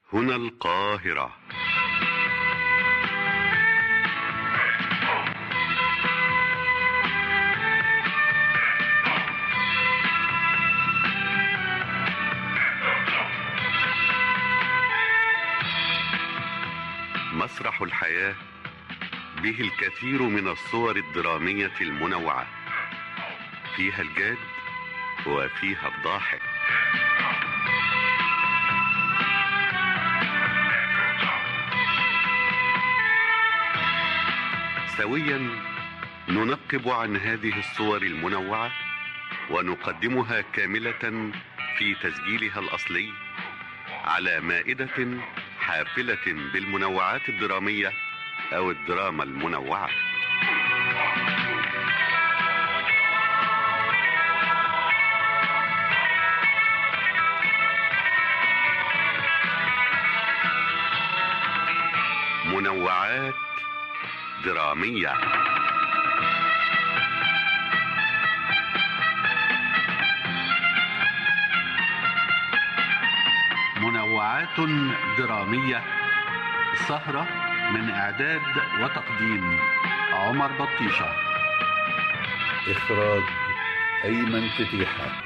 هنا القاهرة مسرح الحياة به الكثير من الصور الدرامية المنوعة فيها الجاد وفيها الضاحك سويا ننقب عن هذه الصور المنوعة ونقدمها كاملة في تسجيلها الأصلي على مائدة حافلة بالمنوعات الدرامية أو الدراما المنوعة منوعات درامية منوعات درامية سهرة من إعداد وتقديم عمر بطيشة إخراج أيمن فتيحة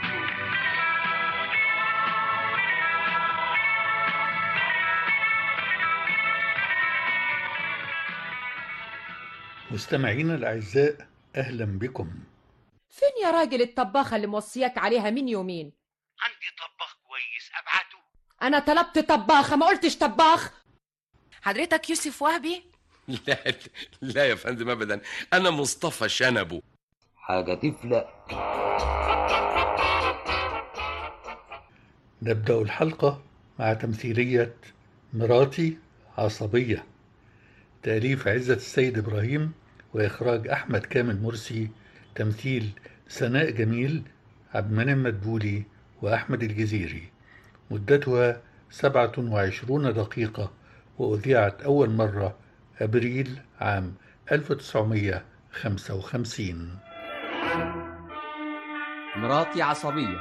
مستمعينا الأعزاء أهلا بكم فين يا راجل الطباخة اللي موصياك عليها من يومين عندي طباخ كويس ابعته أنا طلبت طباخة ما قلتش طباخ حضرتك يوسف وهبي لا لا يا فندم ابدا انا مصطفى شنبو حاجة تفلق نبدأ الحلقة مع تمثيلية مراتي عصبية تأليف عزة السيد إبراهيم وإخراج أحمد كامل مرسي تمثيل سناء جميل عبد المنعم مدبولي وأحمد الجزيري مدتها سبعة وعشرون دقيقة وأذيعت أول مرة أبريل عام 1955 مراتي عصبية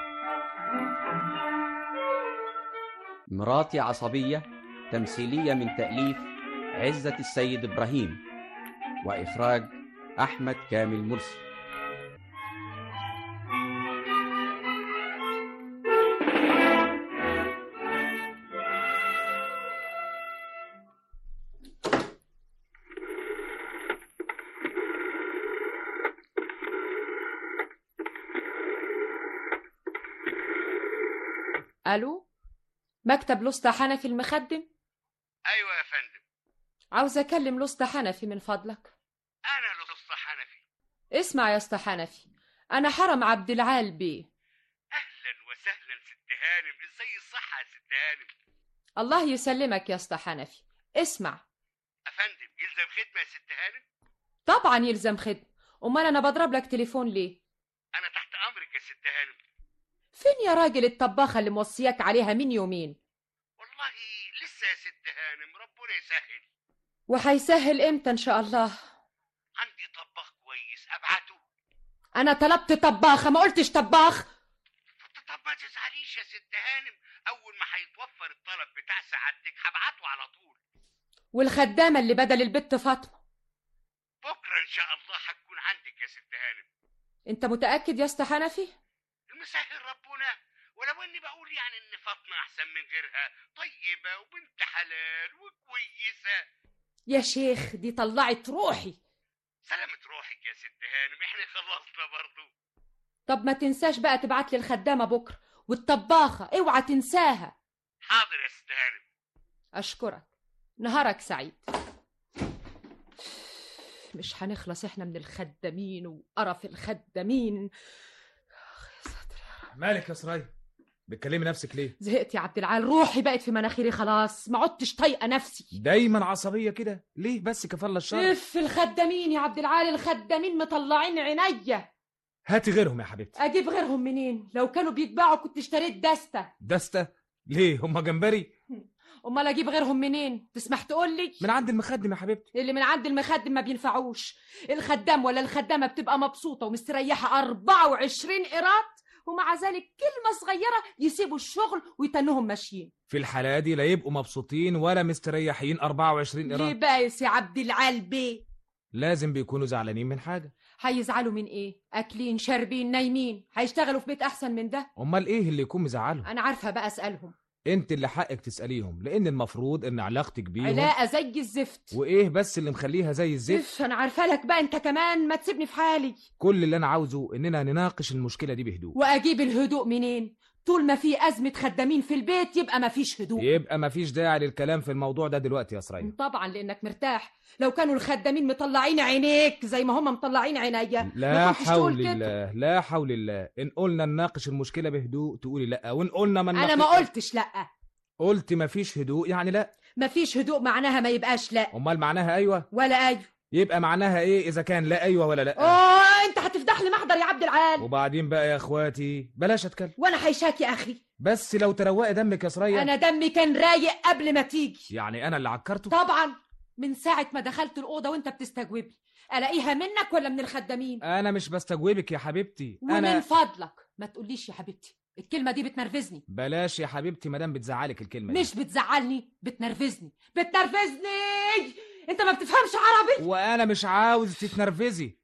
مراتي عصبية تمثيلية من تأليف عزة السيد إبراهيم وإخراج أحمد كامل مرسي ألو مكتب لسطى حنفي المخدم ايوه يا فندم عاوز أكلم لسطى حنفي من فضلك انا لطفة حنفي اسمع يا اسطى حنفي أنا حرم عبد العال بيه اهلا وسهلا ست هانم ازاي الصحة يا ست هانم الله يسلمك يا اسطى حنفي اسمع افندم يلزم خدمة يا ست هانم طبعا يلزم خدمة أمال أنا بضرب لك تليفون ليه انا تحت امرك يا ست هانم فين يا راجل الطباخة اللي موصياك عليها من يومين والله لسه يا ست هانم ربنا يسهل وهيسهل امتى ان شاء الله عندي طباخ كويس ابعته انا طلبت طباخة ما قلتش طباخ طب ما تزعليش يا ست هانم اول ما هيتوفر الطلب بتاع سعادتك هبعته على طول والخدامة اللي بدل البت فاطمة بكره ان شاء الله هتكون عندك يا ست هانم انت متأكد يا اسطى حنفي المسهل ربنا ولو اني بقول يعني ان فاطمه احسن من غيرها طيبه وبنت حلال وكويسه يا شيخ دي طلعت روحي سلامة روحك يا ست هانم احنا خلصنا برضو طب ما تنساش بقى تبعت لي الخدامة بكرة والطباخة اوعى تنساها حاضر يا ست هانم اشكرك نهارك سعيد مش هنخلص احنا من الخدامين وقرف الخدامين مالك يا سرايا بتكلمي نفسك ليه زهقت يا عبد العال روحي بقت في مناخيري خلاص ما عدتش طايقه نفسي دايما عصبيه كده ليه بس كفالة الشر اف الخدامين يا عبد العال الخدامين مطلعين عينيا هاتي غيرهم يا حبيبتي اجيب غيرهم منين لو كانوا بيتباعوا كنت اشتريت دستة دستة ليه هما جمبري امال اجيب غيرهم منين تسمح تقول لي من عند المخدم يا حبيبتي اللي من عند المخدم ما بينفعوش الخدام ولا الخدامه بتبقى مبسوطه ومستريحه 24 قيراط ومع ذلك كلمة صغيرة يسيبوا الشغل ويتنوهم ماشيين في الحالة دي لا يبقوا مبسوطين ولا مستريحين 24 ليه قيراط بقى يا سي عبد العال بيه لازم بيكونوا زعلانين من حاجة هيزعلوا من ايه اكلين شاربين نايمين هيشتغلوا في بيت احسن من ده امال ايه اللي يكون مزعلهم انا عارفه بقى اسالهم انت اللي حقك تساليهم لان المفروض ان علاقتك بيهم علاقه زي الزفت وايه بس اللي مخليها زي الزفت اف انا عارفه لك بقى انت كمان ما تسيبني في حالي كل اللي انا عاوزه اننا نناقش المشكله دي بهدوء واجيب الهدوء منين طول ما في ازمه خدامين في البيت يبقى ما فيش هدوء يبقى مفيش داعي للكلام في الموضوع ده دلوقتي يا سرية طبعا لانك مرتاح لو كانوا الخدامين مطلعين عينيك زي ما هم مطلعين عينيا لا ما كنتش تقول حول كده. الله لا حول الله ان قلنا نناقش المشكله بهدوء تقولي لا وان قلنا ما انا ما نناقش- قلتش لا قلت مفيش هدوء يعني لا ما فيش هدوء معناها ما يبقاش لا امال معناها ايوه ولا ايوه يبقى معناها ايه اذا كان لا ايوه ولا لا اوه انت هتفضح لي محضر يا عبد العال وبعدين بقى يا اخواتي بلاش اتكلم وانا حيشاك يا اخي بس لو تروقي دمك يا سرية انا دمي كان رايق قبل ما تيجي يعني انا اللي عكرته طبعا من ساعه ما دخلت الاوضه وانت بتستجوبني الاقيها منك ولا من الخدامين انا مش بستجوبك يا حبيبتي ومن انا فضلك ما تقوليش يا حبيبتي الكلمه دي بتنرفزني بلاش يا حبيبتي مادام بتزعلك الكلمه دي مش بتزعلني بتنرفزني بتنرفزني انت ما بتفهمش عربي وانا مش عاوز تتنرفزي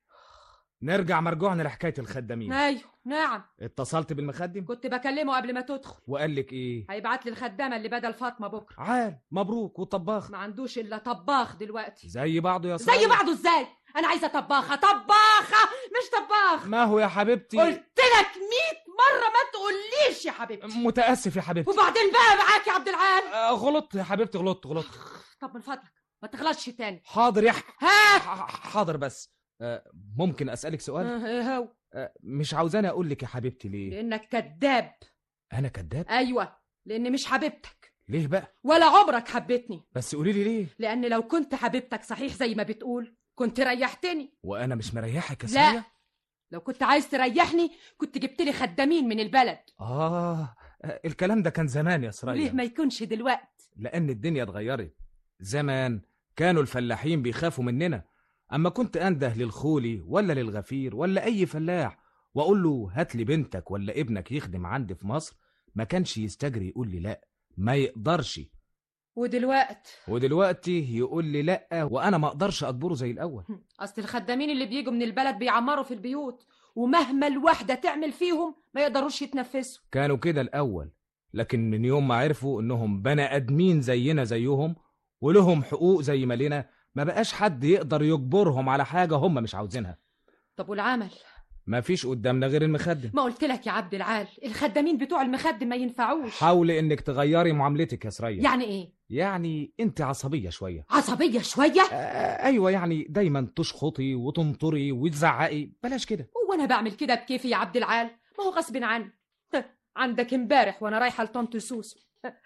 نرجع مرجوعنا لحكايه الخدامين ايوه نعم اتصلت بالمخدم كنت بكلمه قبل ما تدخل وقال لك ايه هيبعت لي الخدامه اللي بدل فاطمه بكره عال مبروك وطباخ ما عندوش الا طباخ دلوقتي زي بعضه يا سرية زي بعضه ازاي انا عايزه طباخه طباخه مش طباخ ما هو يا حبيبتي قلت لك 100 مره ما تقوليش يا حبيبتي متاسف يا حبيبتي وبعدين بقى معاك يا عبد العال آه، غلطت يا حبيبتي غلطت غلطت طب من فضلك ما تغلطش تاني حاضر يا ح- ها ح- حاضر بس آه، ممكن اسالك سؤال آه، ايه هو آه، مش عاوزاني اقول لك يا حبيبتي ليه لانك كذاب انا كذاب ايوه لاني مش حبيبتك ليه بقى ولا عمرك حبيتني بس قولي لي ليه لان لو كنت حبيبتك صحيح زي ما بتقول كنت ريحتني وانا مش مريحك يا لا سرية لو كنت عايز تريحني كنت جبت لي خدامين من البلد آه آه، الكلام ده كان زمان يا ليه سرية ما يكونش دلوقت لأن الدنيا اتغيرت زمان كانوا الفلاحين بيخافوا مننا أما كنت أنده للخولي ولا للغفير ولا أي فلاح وأقول له هات لي بنتك ولا ابنك يخدم عندي في مصر ما كانش يستجري يقول لي لأ ما يقدرش ودلوقت ودلوقتي يقول لي لأ وأنا ما أقدرش أجبره زي الأول اصل الخدامين اللي بيجوا من البلد بيعمروا في البيوت ومهما الواحدة تعمل فيهم ما يقدروش يتنفسوا كانوا كده الأول لكن من يوم ما عرفوا إنهم بني آدمين زينا زيهم ولهم حقوق زي ما لنا ما بقاش حد يقدر يجبرهم على حاجة هم مش عاوزينها طب والعمل ما فيش قدامنا غير المخدم ما قلت لك يا عبد العال الخدامين بتوع المخدم ما ينفعوش حاولي انك تغيري معاملتك يا سرية يعني ايه يعني انت عصبية شوية عصبية شوية آه ايوه يعني دايما تشخطي وتنطري وتزعقي بلاش كده وانا بعمل كده بكيفي يا عبد العال ما هو غصب عني عندك امبارح وانا رايحة لطنط سوسو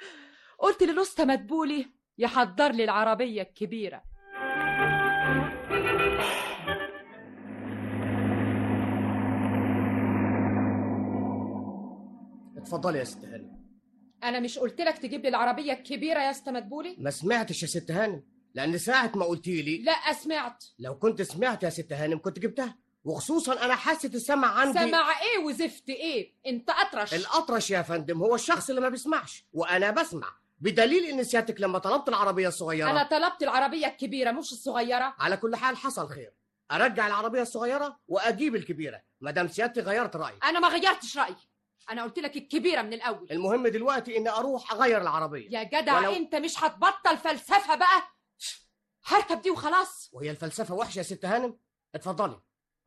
قلت للأسطى مدبولي يحضر لي العربية الكبيرة اتفضلي يا ست هانم انا مش قلت لك تجيب لي العربية الكبيرة يا اسطى مدبولي ما سمعتش يا ست هانم لان ساعه ما قلتي لي لا سمعت لو كنت سمعت يا ست هانم كنت جبتها وخصوصا انا حاسه السمع عندي سمع ايه وزفت ايه انت اطرش الاطرش يا فندم هو الشخص اللي ما بيسمعش وانا بسمع بدليل ان سيادتك لما طلبت العربيه الصغيره انا طلبت العربية الكبيرة مش الصغيرة على كل حال حصل خير ارجع العربيه الصغيره واجيب الكبيره ما دام سيادتك غيرت رايك انا ما غيرتش رأيي انا قلت لك الكبيرة من الاول المهم دلوقتي اني اروح اغير العربيه يا جدع ولو- انت مش هتبطل فلسفة بقى هركب دي وخلاص وهي الفلسفه وحشه يا ست هانم اتفضلي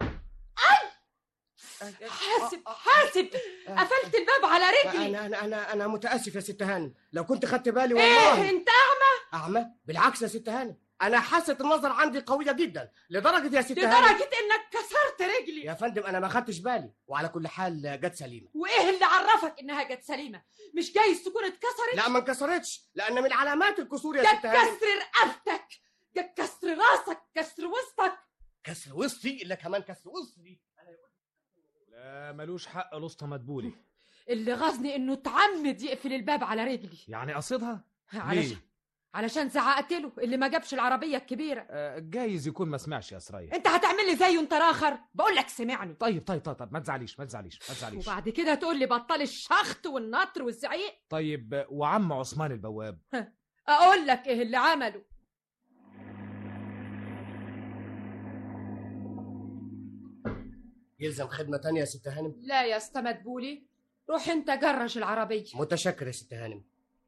حاسب حاسب قفلت الباب على رجلي انا انا انا انا متاسف يا ست هانم لو كنت خدت بالي والله ايه انت اعمى اعمى بالعكس يا ست هانم انا حاسه النظر عندي قويه جدا لدرجه يا ست هانم لدرجة انك كسرت رجلي يا فندم انا ما خدتش بالي وعلى كل حال جت سليمه وايه اللي عرفك انها جت سليمه مش جايز تكون اتكسرت لا ما انكسرتش لان من علامات الكسور يا ده ست هانم كسر رقبتك ده كسر راسك كسر وسطك كسر وسطي الا كمان كسر وسطي لا ملوش حق الاسطى مدبولي اللي غزني انه اتعمد يقفل الباب على رجلي يعني قصدها علشان علشان زعقت له اللي ما جابش العربيه الكبيره آه، جايز يكون ما سمعش يا سرية انت هتعمل لي زيه انت راخر بقول لك سمعني طيب طيب طيب, طيب ما تزعليش ما تزعليش ما تزعليش وبعد كده تقول لي بطل الشخط والنطر والزعيق طيب آه، وعم عثمان البواب اقول لك ايه اللي عمله يلزم خدمة تانية يا ست هانم لا يا استا مدبولي روح انت جرش العربيه متشكر يا ست هانم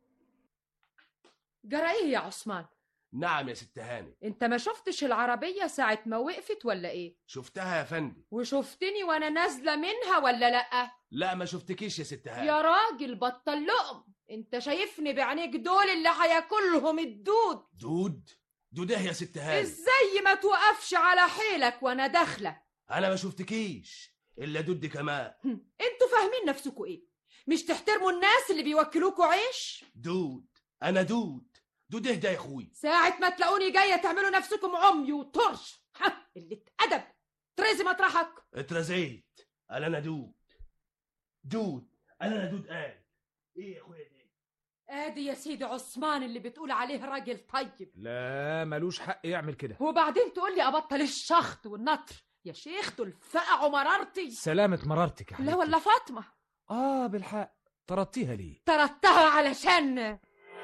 جرى ايه يا عثمان نعم يا ست هانم انت ما شفتش العربيه ساعه ما وقفت ولا ايه شفتها يا فندم وشفتني وانا نازله منها ولا لا لا ما شفتكيش يا ست هانم يا راجل بطل لقم انت شايفني بعينيك دول اللي هياكلهم الدود دود دود ايه يا ست هانم ازاي ما توقفش على حيلك وانا داخله انا ما شفتكيش الا دود كمان هم، انتوا فاهمين نفسكوا ايه مش تحترموا الناس اللي بيوكلوكوا عيش دود انا دود دود ايه ده يا اخوي ساعة ما تلاقوني جاية تعملوا نفسكم عمي وطرش ها اللي ادب تريزي مطرحك اترزيت قال انا دود دود قال انا دود قال ايه يا اخويا ده ادي يا سيدي عثمان اللي بتقول عليه راجل طيب لا ملوش حق يعمل كده وبعدين تقول لي ابطل الشخط والنطر يا شيخ دول فقعوا مرارتي سلامة مرارتك يا لا حبيبتي ولا فاطمة اه بالحق طردتيها ليه طردتها علشان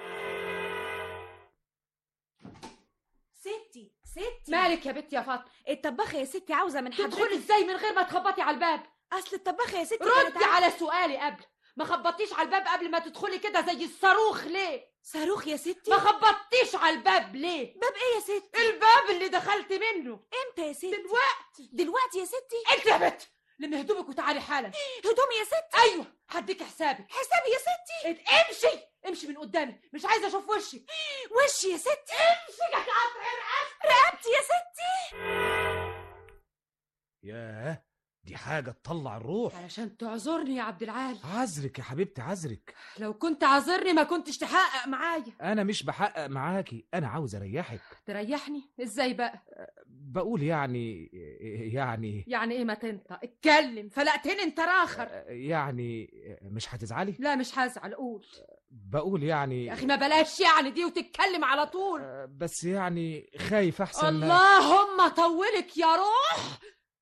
ستي ستي مالك يا بنت يا فاطمة الطباخة يا ستي عاوزة من تدخلي حضرتك ازاي من غير ما تخبطي على الباب أصل الطباخة يا ستي ردي كانت على سؤالي قبل ما خبطتيش على الباب قبل ما تدخلي كده زي الصاروخ ليه صاروخ يا ستي ما خبطتيش على الباب ليه باب ايه يا ستي الباب اللي دخلت منه امتى يا ستي دلوقتي دلوقتي يا ستي انت يا بنت لمي هدومك وتعالي حالا هدومي يا ستي ايوه هديك حسابي حسابي يا ستي ات- امشي امشي من قدامي مش عايزه اشوف وشك وشي يا ستي امشي يا قطع رقبتي يا ستي ياه دي حاجة تطلع الروح علشان تعذرني يا عبد العال عذرك يا حبيبتي عذرك لو كنت عذرني ما كنتش تحقق معايا انا مش بحقق معاكي انا عاوز اريحك تريحني ازاي بقى بقول يعني يعني يعني ايه ما تنطق اتكلم فلقتني انت راخر يعني مش هتزعلي لا مش هزعل قول بقول يعني يا اخي ما بلاش يعني دي وتتكلم على طول بس يعني خايف احسن ما- اللهم طولك يا روح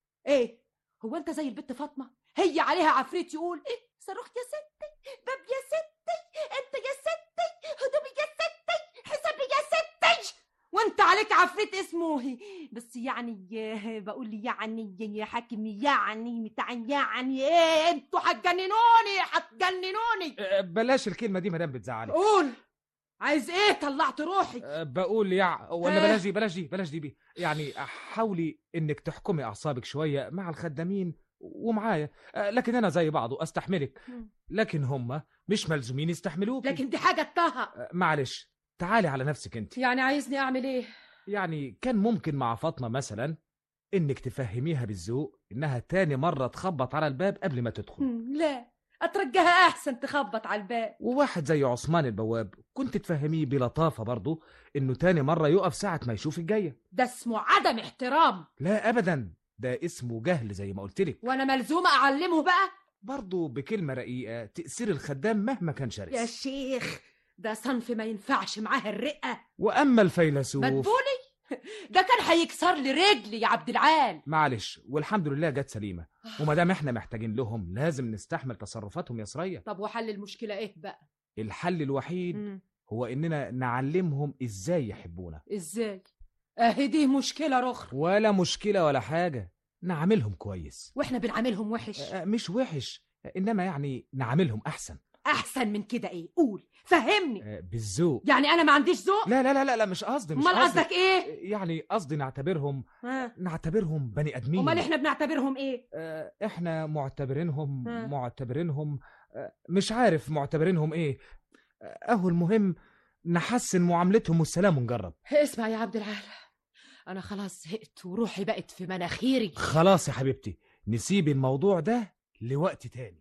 ايه هو انت زي البت فاطمه هي عليها عفريت يقول ايه صاروخ يا ستي باب يا ستي انت يا ستي هدومي يا ستي حسابي يا ستي وانت عليك عفريت اسمه بس يعني بقول يعني يا حاكم يعني بتاع يعني ايه انتوا هتجننوني هتجننوني أه، بلاش الكلمة دي مدام بتزعلي قول عايز ايه طلعت روحي أه، بقول يع ولا آه. بلاش دي بلاش دي بلاش دي بي يعني حاولي انك تحكمي اعصابك شويه مع الخدامين ومعايا أه، لكن انا زي بعضه استحملك مم. لكن هم مش ملزومين يستحملوك لكن دي حاجه اتها معلش تعالي على نفسك انت يعني عايزني اعمل ايه يعني كان ممكن مع فاطمه مثلا انك تفهميها بالذوق انها تاني مره تخبط على الباب قبل ما تدخل هم، لا اترجاها احسن تخبط على الباب وواحد زي عثمان البواب كنت تفهميه بلطافه برضه انه تاني مره يقف ساعه ما يشوف الجايه ده اسمه عدم احترام لا ابدا ده اسمه جهل زي ما قلت لك وانا ملزومه اعلمه بقى برضه بكلمه رقيقه تاثير الخدام مهما كان شرس يا شيخ ده صنف ما ينفعش معاه الرقه واما الفيلسوف مدبولي ده كان هيكسر لي رجلي يا عبد العال معلش والحمد لله جت سليمه وما دام احنا محتاجين لهم لازم نستحمل تصرفاتهم يا سرية طب وحل المشكله ايه بقى الحل الوحيد مم. هو اننا نعلمهم ازاي يحبونا ازاي اهي دي مشكله رخر ولا مشكله ولا حاجه نعاملهم كويس واحنا بنعاملهم وحش آه، مش وحش انما يعني نعاملهم احسن احسن من كده ايه قول فهمني آه، بالذوق يعني انا ما عنديش ذوق لا لا لا لا, لا مش قصدي مش امال قصدي. قصدك ايه يعني قصدي نعتبرهم ها نعتبرهم بني ادمين امال احنا بنعتبرهم ايه آه، احنا معتبرينهم ها. معتبرينهم آه، مش عارف معتبرينهم ايه آه، اهو المهم نحسن معاملتهم والسلام ونجرب اسمع يا عبد العال انا خلاص زهقت وروحي بقت في مناخيري خلاص يا حبيبتي نسيب الموضوع ده لوقت تاني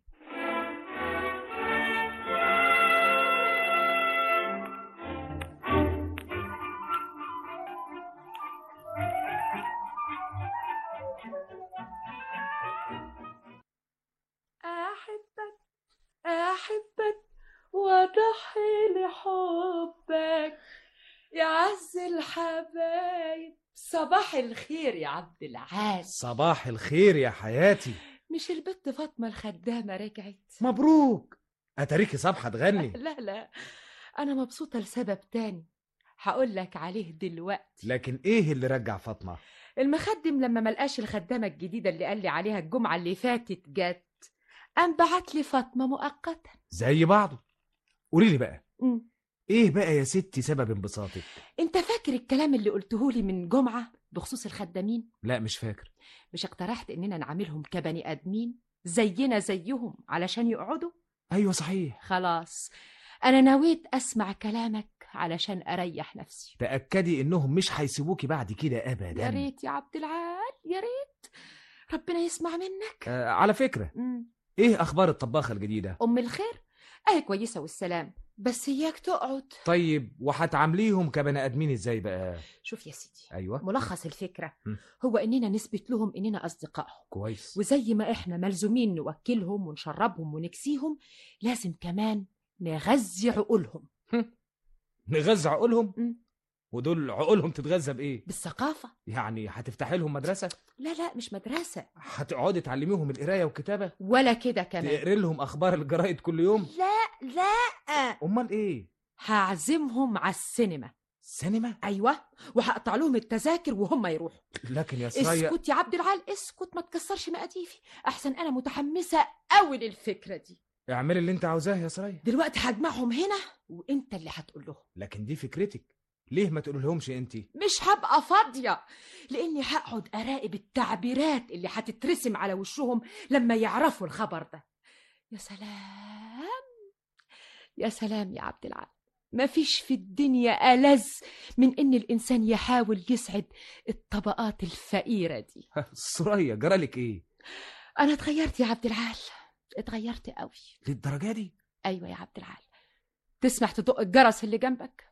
احبك احبك واضحي لحبك الحبايب صباح الخير يا عبد العال صباح الخير يا حياتي مش البت فاطمة الخدامة رجعت مبروك اتاريكي صبحة تغني لا لا أنا مبسوطة لسبب تاني هقول لك عليه دلوقتي لكن ايه اللي رجع فاطمة المخدم لما ملقاش الخدامة الجديدة اللي قال لي عليها الجمعة اللي فاتت جت قام بعت لي فاطمة مؤقتا زي بعضه قولي لي بقى مم. ايه بقى يا ستي سبب انبساطك انت فاكر الكلام اللي قلته لي من جمعة بخصوص الخدامين لا مش فاكر مش اقترحت اننا نعاملهم كبني ادمين زينا زيهم علشان يقعدوا ايوه صحيح خلاص انا نويت اسمع كلامك علشان اريح نفسي تاكدي انهم مش هيسيبوكي بعد كده ابدا يا ريت يا عبد العال يا ريت ربنا يسمع منك آه على فكرة مم. ايه اخبار الطباخة الجديدة ام الخير اهي كويسة والسلام بس اياك تقعد طيب وهتعامليهم كبني ادمين ازاي بقى شوف يا سيدي ايوه ملخص الفكرة مم. هو اننا نثبت لهم اننا اصدقائهم كويس وزي ما احنا ملزومين نوكلهم ونشربهم ونكسيهم لازم كمان نغذي عقولهم نغذي عقولهم مم. ودول عقولهم تتغذى بايه بالثقافة يعني هتفتحي لهم مدرسة لا لا مش مدرسة هتقعدي تعلميهم القراية والكتابة ولا كده كمان تقري لهم اخبار الجرايد كل يوم لا لا امال ايه هعزمهم على السينما سينما ايوه وهقطع لهم التذاكر وهم يروحوا لكن يا سرايا اسكت يا عبد العال اسكت ما تكسرش مقاديفي احسن انا متحمسه قوي للفكره دي اعملي اللي انت عاوزاه يا سرايا دلوقتي هجمعهم هنا وانت اللي هتقول لهم لكن دي فكرتك ليه ما تقول لهمش انت مش هبقى فاضيه لاني هقعد اراقب التعبيرات اللي هتترسم على وشهم لما يعرفوا الخبر ده يا سلام يا سلام يا عبد العال مفيش في الدنيا ألذ من إن الإنسان يحاول يسعد الطبقات الفقيرة دي سرايا جرالك ايه أنا اتغيرت يا عبد العال اتغيرت قوي للدرجة دي أيوة يا عبد العال تسمح تدق الجرس اللي جنبك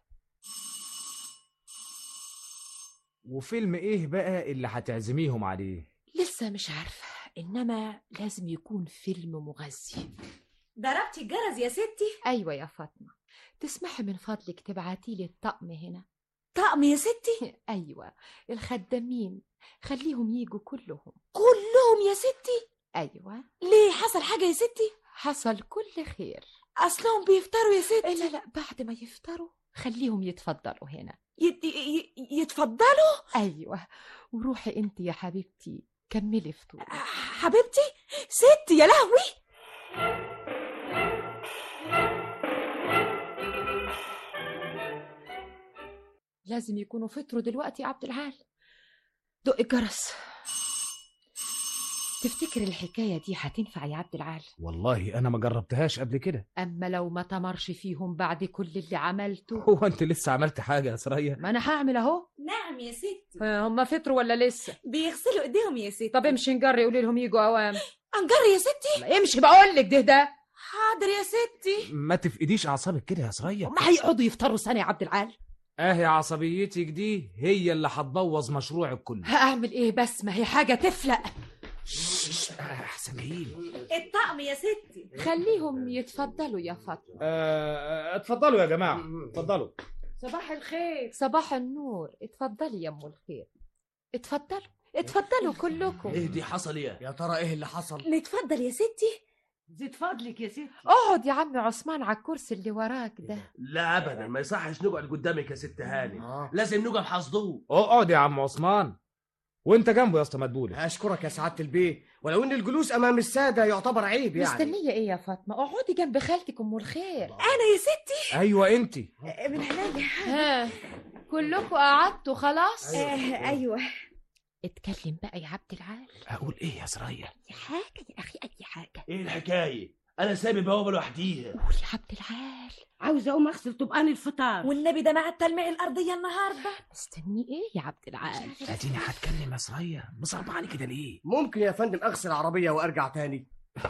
وفيلم ايه بقى اللي هتعزميهم عليه لسه مش عارفة إنما لازم يكون فيلم مغذي ضربتي الجرس يا ستي أيوة يا فاطمة تسمحي من فضلك تبعتي لي الطقم هنا طقم يا ستي أيوة الخدامين خليهم يجوا كلهم كلهم يا ستي أيوة ليه حصل حاجة يا ستي حصل كل خير أصلهم بيفطروا يا ستي لا لا بعد ما يفطروا خليهم يتفضلوا هنا يت... ي... يتفضلوا أيوة وروحي أنت يا حبيبتي كملي فطور حبيبتي ستي يا لهوي لازم يكونوا فطروا دلوقتي يا عبد العال دق الجرس تفتكر الحكاية دي هتنفع يا عبد العال والله انا ما جربتهاش قبل كده أما لو ما تمرش فيهم بعد كل اللي عملته هو انت لسه عملت حاجة يا سرايا ما أنا هعمل أهو نعم يا ستي هم فطروا ولا لسه بيغسلوا ايديهم يا ستي طب امشي نجري قولي لهم يجوا أوام انجر يا ستي لا امشي بقول لك ده ده حاضر يا ستي ما تفقديش اعصابك كده يا سرايا ما هيقعدوا يفطروا سنة يا عبد العال اهي عصبيتك دي هي اللي هتبوظ مشروعك كله هعمل ايه بس ما هي حاجة تفلق شش، احسن جايين الطقم يا ستي خليهم يتفضلوا يا فاطمة اتفضلوا يا جماعة اتفضلوا صباح الخير صباح النور اتفضلي يا ام الخير اتفضلوا اتفضلوا كلكم ايه دي حصل ايه يا ترى ايه اللي حصل نتفضل يا ستي زيد فضلك يا ستي اقعد يا عم عثمان على الكرسي اللي وراك ده لا ابدا ما يصحش نقعد قدامك يا ست هاني آه. لازم نقعد حصدوه اقعد يا عم عثمان وانت جنبه يا اسطى مدبولة اشكرك يا سعاده البيه ولو ان الجلوس امام الساده يعتبر عيب يعني مستنية ايه يا فاطمة اقعدي جنب خالتك ام الخير انا يا ستي ايوه انت من عينيا ها كلكم قعدتوا خلاص آه، ايوه اتكلم بقى يا عبد العال اقول ايه يا سرايا اي حاجة يا اخي اي حاجة ايه الحكايه انا سايب بوابه لوحديها قول يا عبد العال عاوزه اقوم اغسل طبقان الفطار والنبي ده مع التلميع الارضيه النهارده مستني ايه يا عبد العال اديني هتكلم يا سرايا مصعباني كده ليه ممكن يا فندم اغسل عربيه وارجع تاني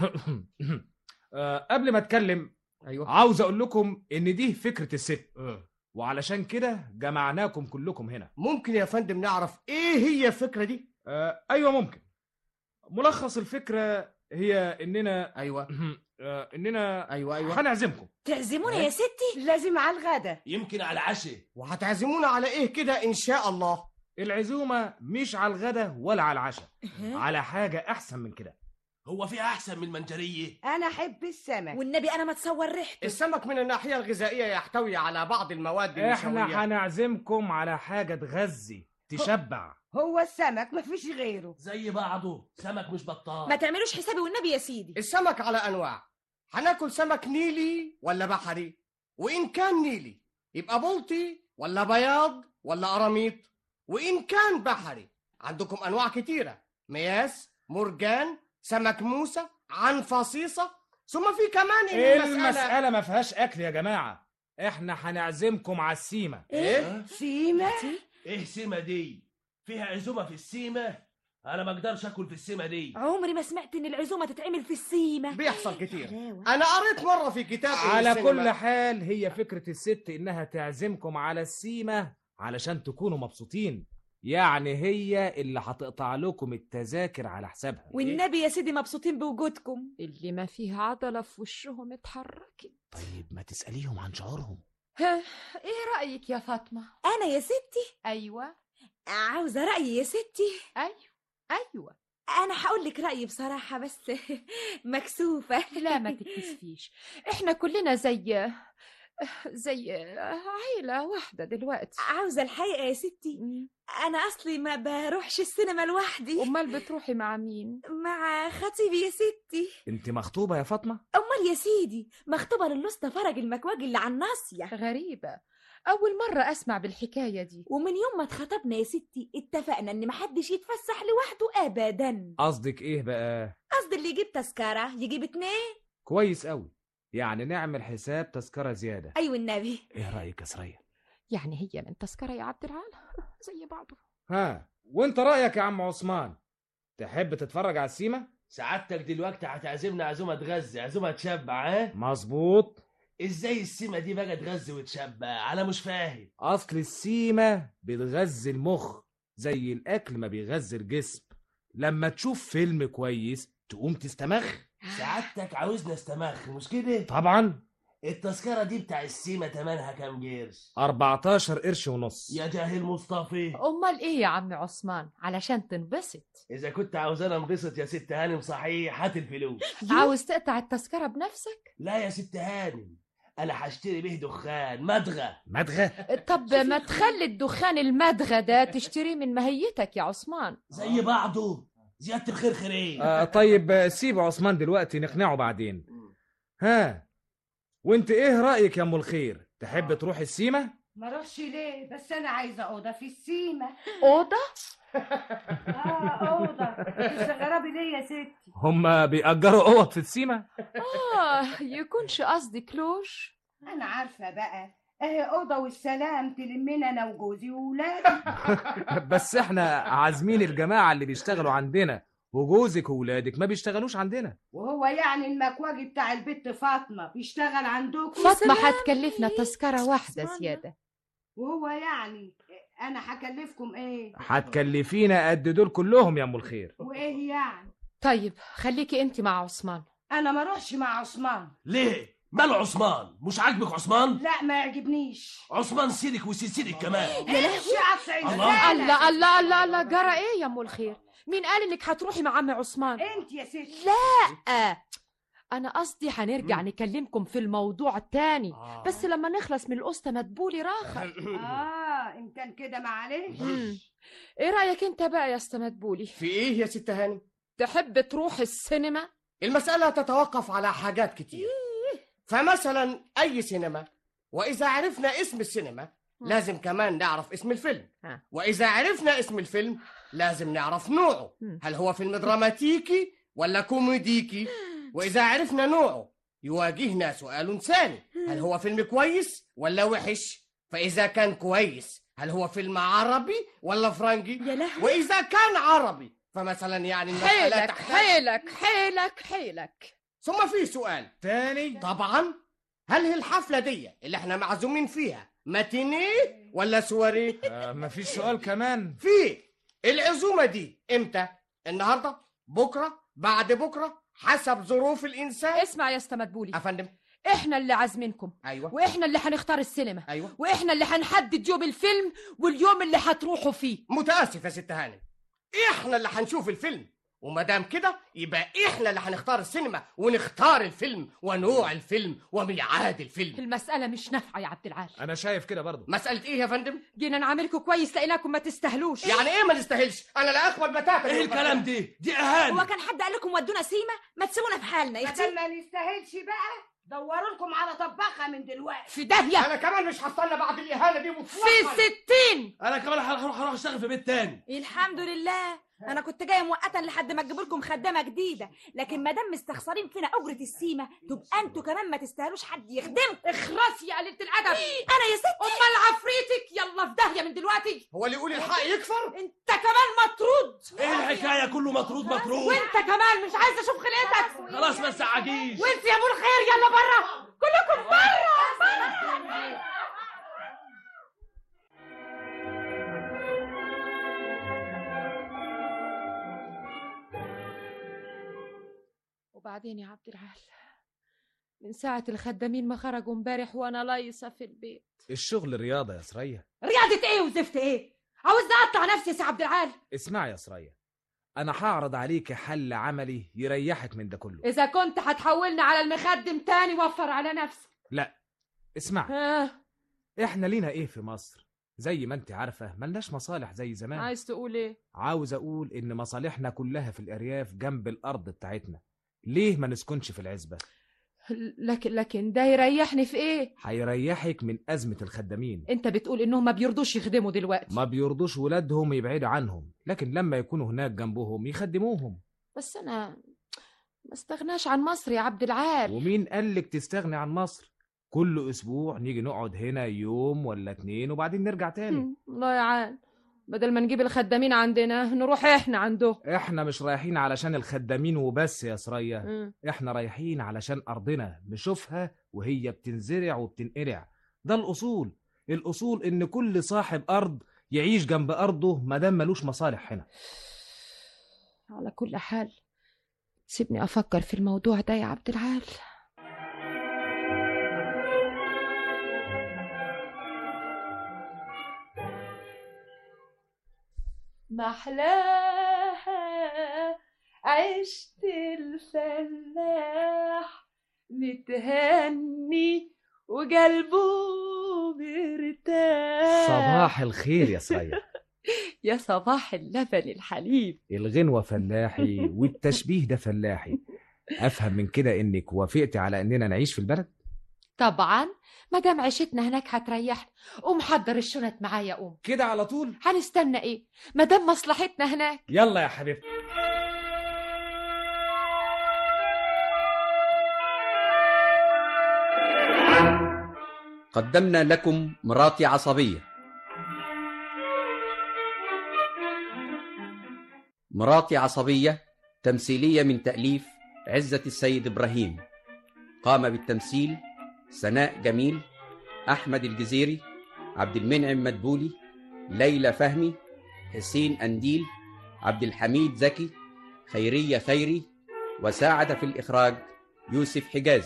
آه، قبل ما اتكلم ايوه عاوز اقول لكم ان دي فكرة الست وعلشان كده جمعناكم كلكم هنا ممكن يا فندم نعرف ايه هي الفكره دي آه، ايوه ممكن ملخص الفكرة هي اننا ايوه آه اننا ايوه ايوه هنعزمكم تعزمونا يا ستي لازم على الغدا يمكن على عشاء وهتعزمونا على ايه كده ان شاء الله العزومه مش على الغدا ولا على العشاء على حاجه احسن من كده هو في احسن من المنجريه انا احب السمك والنبي انا ما تصور ريحته السمك من الناحيه الغذائيه يحتوي على بعض المواد النشويه احنا هنعزمكم على حاجه تغذي تشبع هو السمك مفيش غيره زي بعضه سمك مش بطال ما تعملوش حسابي والنبي يا سيدي السمك على انواع هناكل سمك نيلي ولا بحري وان كان نيلي يبقى بلطي ولا بياض ولا قراميط وان كان بحري عندكم انواع كتيره مياس مرجان سمك موسى عنفصيصه ثم في كمان ان المساله المساله ما فيهاش اكل يا جماعه احنا هنعزمكم على السيمه ايه سيمة ايه سيما دي فيها عزومه في السيمه انا ما اقدرش اكل في السيمه دي عمري ما سمعت ان العزومه تتعمل في السيمه بيحصل كتير حلاوة. انا قريت مره في كتاب إن على السينما- كل حال هي فكره الست انها تعزمكم على السيمه علشان تكونوا مبسوطين يعني هي اللي هتقطع لكم التذاكر على حسابها والنبي يا سيدي مبسوطين بوجودكم اللي ما فيه عضلة في وشهم اتحركت طيب ما تساليهم عن شعورهم ها، ايه رأيك يا فاطمة؟ انا يا ستي ايوه عاوزه رايي يا ستي ايوه ايوه انا هقول لك رايي بصراحه بس مكسوفه لا ما تتكسفيش احنا كلنا زي زي عيلة واحدة دلوقتي عاوزه الحقيقه يا ستي مم. انا اصلي ما بروحش السينما لوحدي امال بتروحي مع مين؟ مع خطيبي يا ستي انت مخطوبه يا فاطمه امال يا سيدي مخطوبه للوسطى فرج المكواجي اللي على الناصيه غريبة أول مرة أسمع بالحكاية دي ومن يوم ما اتخطبنا يا ستي اتفقنا ان محدش يتفسح لوحده ابدا قصدك ايه بقى قصدي اللي يجيب تذكره يجيب اتنين كويس قوي يعني نعمل حساب تذكره زياده ايوه النبي ايه رايك يا سريه يعني هي من تذكرة يا عبد العال زي بعضه ها وانت رايك يا عم عثمان تحب تتفرج على السيمه سعادتك دلوقتي هتعزمنا عزومه تغذي عزومه تشبع ها مظبوط ازاي السيمه دي بقى تغذي وتشبع انا مش فاهم اصل السيمه بتغذي المخ زي الاكل ما بيغذي الجسم لما تشوف فيلم كويس تقوم تستمخ سعادتك عاوزنا استمخ مش كده طبعا التذكره دي بتاع السيمه تمنها كام قرش 14 قرش ونص يا جاهل مصطفى أمال إيه يا عم عثمان علشان تنبسط اذا كنت عاوزانا انبسط يا ست هانم صحيح هات الفلوس عاوز تقطع التذكرة بنفسك؟ لا يا ست هانم انا هشتري به دخان مدغى مدغى طب ما تخلي الدخان المدغى ده تشتريه من ماهيتك يا عثمان زي بعضه زياده الخير خيرين آه طيب آه، سيب عثمان دلوقتي نقنعه بعدين ها وانت ايه رايك يا ام الخير تحب تروح السيمه ما اروحش ليه بس انا عايزه اوضه في السيمه أوضة؟ اه اوضه تستغربي ليه يا ستي هم بيأجروا اوض في السيمه آه يكونش قصدي كلوج انا عارفه بقى اهي اوضه والسلام تلمنا انا وجوزي وولادي بس احنا عازمين الجماعه اللي بيشتغلوا عندنا وجوزك وولادك ما بيشتغلوش عندنا وهو يعني المكواجي بتاع البت فاطمه بيشتغل عندكم فاطمة هتكلفنا تذكرة واحدة اسمعنا. زيادة وهو يعني انا هكلفكم ايه هتكلفينا قد دول كلهم يا ام الخير وايه يعني طيب خليكي انت مع عثمان انا ما اروحش مع عثمان ليه مال عثمان مش عاجبك عثمان لا ما يعجبنيش عثمان سيرك وسيسيرك كمان امشي عصعي الله. الله الله الله الله جرى ايه يا ام الخير مين قال انك هتروحي مع عم عثمان انت يا ستي لا انا قصدي هنرجع نكلمكم في الموضوع التاني بس لما نخلص من القسطة مدبولي راخر اه ان كان كده معلش مم. ايه رايك انت بقى يا اسطى مدبولي في ايه يا ست هانم تحب تروح السينما المسألة تتوقف على حاجات كتير فمثلا أي سينما وإذا عرفنا اسم السينما لازم كمان نعرف اسم الفيلم ها. وإذا عرفنا اسم الفيلم لازم نعرف نوعه مم. هل هو فيلم دراماتيكي ولا كوميديكي وإذا عرفنا نوعه يواجهنا سؤال ثاني هل هو فيلم كويس ولا وحش فإذا كان كويس هل هو فيلم عربي ولا فرنجي يا لهوي وإذا كان عربي فمثلا يعني المسألة حيلك تحتاج حيلك حيلك حيلك ثم في سؤال تاني طبعا هل هي الحفلة دي اللي احنا معزومين فيها ماتينيه ولا سواريه؟ آه مفيش سؤال كمان في العزومة دي امتى؟ النهاردة؟ بكرة؟ بعد بكرة؟ حسب ظروف الانسان اسمع يا اسطى مدبولي افندم احنا اللي عازمينكم ايوه واحنا اللي هنختار السينما ايوه واحنا اللي هنحدد يوم الفيلم واليوم اللي هتروحوا فيه متاسف يا ست هانم احنا اللي هنشوف الفيلم وما دام كده يبقى احنا اللي هنختار السينما ونختار الفيلم ونوع الفيلم وميعاد الفيلم المسألة مش نافعة يا عبد العال انا شايف كده برضه مسألة ايه يا فندم؟ جينا نعاملكم كويس لقيناكم ما تستاهلوش يعني ايه ما نستاهلش؟ انا لا اقبل بتاتا ايه الكلام دي؟ دي اهانه هو كان حد قال لكم ودونا سيما ما تسيبونا في حالنا يا اختي بدل ما نستاهلش بقى دوروا لكم على طباخه من دلوقتي في داهية انا كمان مش هستنى بعد الاهانه دي في مطلقا ستين انا كمان هروح هروح اشتغل في بيت تاني الحمد لله انا كنت جايه موقتا لحد ما تجيبوا لكم خدامه جديده لكن ما دام مستخسرين فينا اجره السيمه تبقى انتوا كمان ما تستاهلوش حد يخدمكم اخرسي يا قليلة الأدب انا يا ستي أمال عفريتك يلا في داهية من دلوقتي هو اللي يقول الحق يكفر؟ أنت كمان مطرود ايه الحكايه كله مطرود مطرود وأنت كمان مش عايزة أشوف خلقتك خلاص ما تزعجيش وأنت يا أبو الخير يلا بره كلكم بره وبعدين يا عبد العال من ساعة الخدامين ما خرجوا امبارح وأنا لايصة في البيت الشغل رياضة يا سرية رياضة إيه وزفت إيه؟ عاوزني أقطع نفسي يا سي عبد العال اسمعي يا سرية أنا هعرض عليك حل عملي يريحك من ده كله إذا كنت هتحولني على المخدم تاني وفر على نفسك لا اسمعي آه. احنا لينا ايه في مصر زي ما انت عارفة ملناش مصالح زي زمان عايز تقول إيه؟ عاوز اقول ان مصالحنا كلها في الارياف جنب الارض بتاعتنا ليه ما نسكنش في العزبة لكن لكن ده يريحني في إيه؟ هيريحك من أزمة الخدامين أنت بتقول إنهم ما بيرضوش يخدموا دلوقتي ما بيرضوش ولادهم يبعدوا عنهم لكن لما يكونوا هناك جنبهم يخدموهم بس أنا ما استغناش عن مصر يا عبد العال ومين قالك تستغني عن مصر كل اسبوع نيجي نقعد هنا يوم ولا اتنين وبعدين نرجع تاني هم، الله يعان بدل ما نجيب الخدامين عندنا نروح احنا عنده احنا مش رايحين علشان الخدامين وبس يا سرية مم. احنا رايحين علشان ارضنا نشوفها وهي بتنزرع وبتنقرع ده الاصول الاصول ان كل صاحب ارض يعيش جنب ارضه ما دام ملوش مصالح هنا على كل حال سيبني افكر في الموضوع ده يا عبد العال محلاها عشت الفلاح متهني وقلبه مرتاح صباح الخير يا سرية يا صباح اللبن الحليب الغنوة فلاحي والتشبيه ده فلاحي افهم من كده انك وافقتي على اننا نعيش في البلد طبعا ما دام عيشتنا هناك هتريحنا قوم حضر الشنط معايا قوم كده على طول هنستنى ايه ما دام مصلحتنا هناك يلا يا حبيبتي قدمنا لكم مراتي عصبية مراتي عصبية تمثيلية من تأليف عزة السيد إبراهيم قام بالتمثيل سناء جميل أحمد الجزيري عبد المنعم مدبولي ليلى فهمي حسين أنديل عبد الحميد زكي خيرية خيري وساعد في الإخراج يوسف حجازي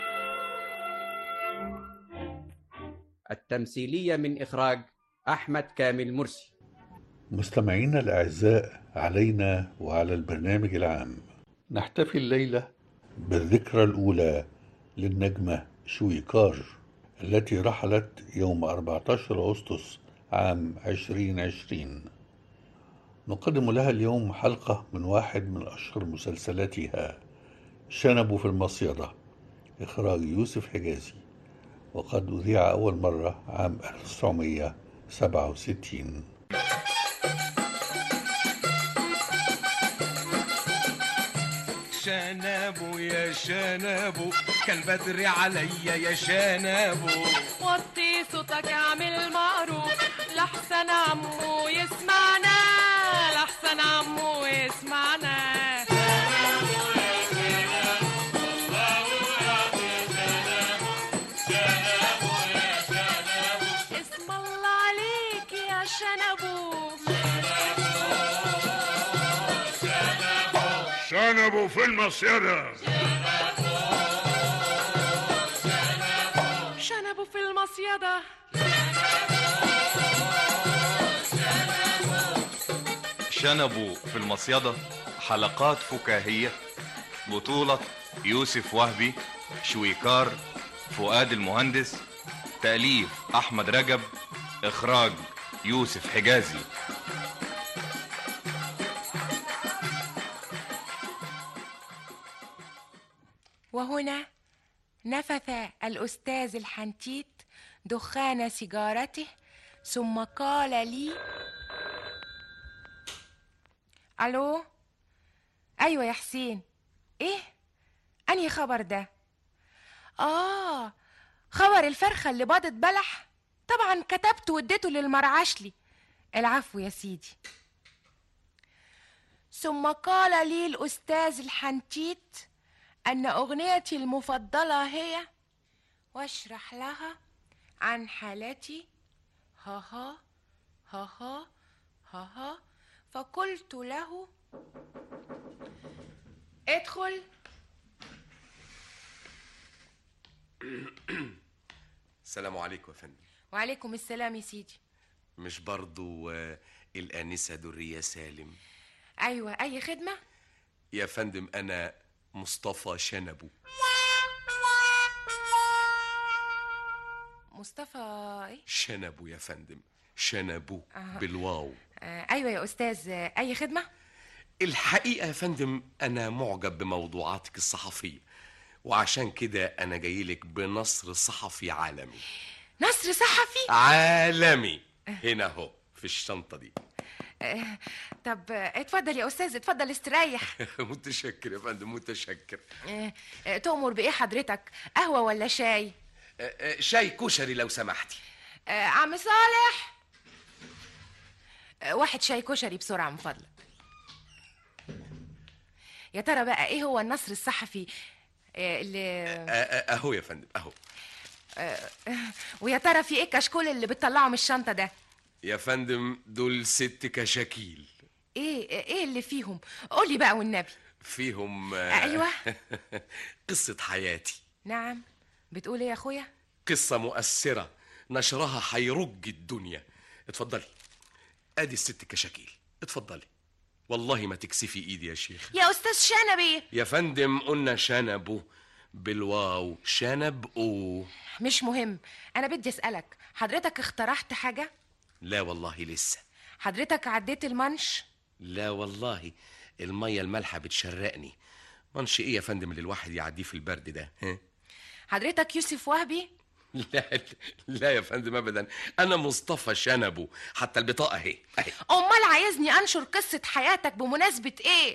التمثيلية من إخراج أحمد كامل مرسي مستمعينا الأعزاء علينا وعلى البرنامج العام نحتفل الليلة بالذكرى الأولى للنجمة شويكار التي رحلت يوم 14 أغسطس عام 2020 نقدم لها اليوم حلقة من واحد من أشهر مسلسلاتها شنب في المصيدة إخراج يوسف حجازي وقد أذيع أول مرة عام 1967 شنابو يا شنابو كالبدر عليا يا شنابو وطي صوتك اعمل معروف لحسن عمو يسمعنا لحسن عمو يسمعنا اسم الله عليك يا شنبو شنبوا في المصيدة شنبوا في المصيدة شنبوا في المصيدة حلقات فكاهية بطولة يوسف وهبي شويكار فؤاد المهندس تأليف أحمد رجب إخراج يوسف حجازي وهنا نفث الأستاذ الحنتيت دخان سيجارته ثم قال لي ألو أيوة يا حسين إيه أنهي خبر ده آه خبر الفرخة اللي باضت بلح طبعا كتبته واديته للمرعشلي العفو يا سيدي ثم قال لي الأستاذ الحنتيت أن أغنيتي المفضلة هي واشرح لها عن حالتي ها ها ها ها ها ها فقلت له ادخل السلام عليكم يا فندم وعليكم السلام يا سيدي مش برضو آه، الآنسة درية سالم أيوة أي خدمة يا فندم أنا مصطفى شنبو مصطفى إيه؟ شنبو يا فندم شنبو آه. بالواو آه أيوة يا أستاذ آه، أي خدمة الحقيقة يا فندم أنا معجب بموضوعاتك الصحفية وعشان كده أنا جايلك بنصر صحفي عالمي نصر صحفي عالمي هنا اهو في الشنطة دي آه طب آه، اتفضل يا أستاذ اتفضل استريح متشكر يا فندم متشكر آه آه، تؤمر بإيه حضرتك قهوة ولا شاي آه، آه، شاي كشري لو سمحتي آه عم صالح آه واحد شاي كشري بسرعة من فضلك يا ترى بقى ايه هو النصر الصحفي آه، اللي آه، آه، اهو يا فندم اهو آه، آه، ويا ترى في ايه كشكول اللي بتطلعه من الشنطة ده يا فندم دول ست كشاكيل ايه ايه اللي فيهم قولي بقى والنبي فيهم آه، أيوة. قصة حياتي نعم بتقول ايه يا اخويا قصة مؤثرة نشرها هيرج الدنيا اتفضلي ادي الست كشاكيل اتفضلي والله ما تكسفي ايدي يا شيخ يا استاذ شنبي يا فندم قلنا شنبه بالواو شنب او مش مهم انا بدي اسالك حضرتك اخترعت حاجه لا والله لسه حضرتك عديت المنش لا والله المية المالحة بتشرقني منش ايه يا فندم اللي الواحد يعديه في البرد ده ها؟ حضرتك يوسف وهبي لا لا يا فندم ابدا انا مصطفى شنبو حتى البطاقة اهي اهي امال عايزني انشر قصه حياتك بمناسبه ايه